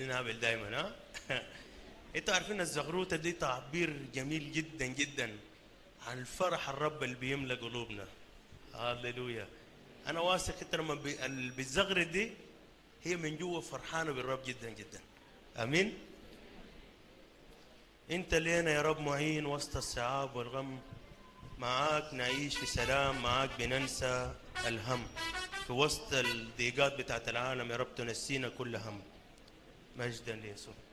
قاعدين نعمل دايما ها انتوا عارفين الزغروطه دي تعبير جميل جدا جدا عن الفرح الرب اللي بيملى قلوبنا هللويا انا واثق انت لما بي- اللي بتزغرط دي هي من جوا فرحانه بالرب جدا جدا امين انت لينا يا رب معين وسط الصعاب والغم معاك نعيش في سلام معاك بننسى الهم في وسط الضيقات بتاعت العالم يا رب تنسينا كل هم مجدا ليسوع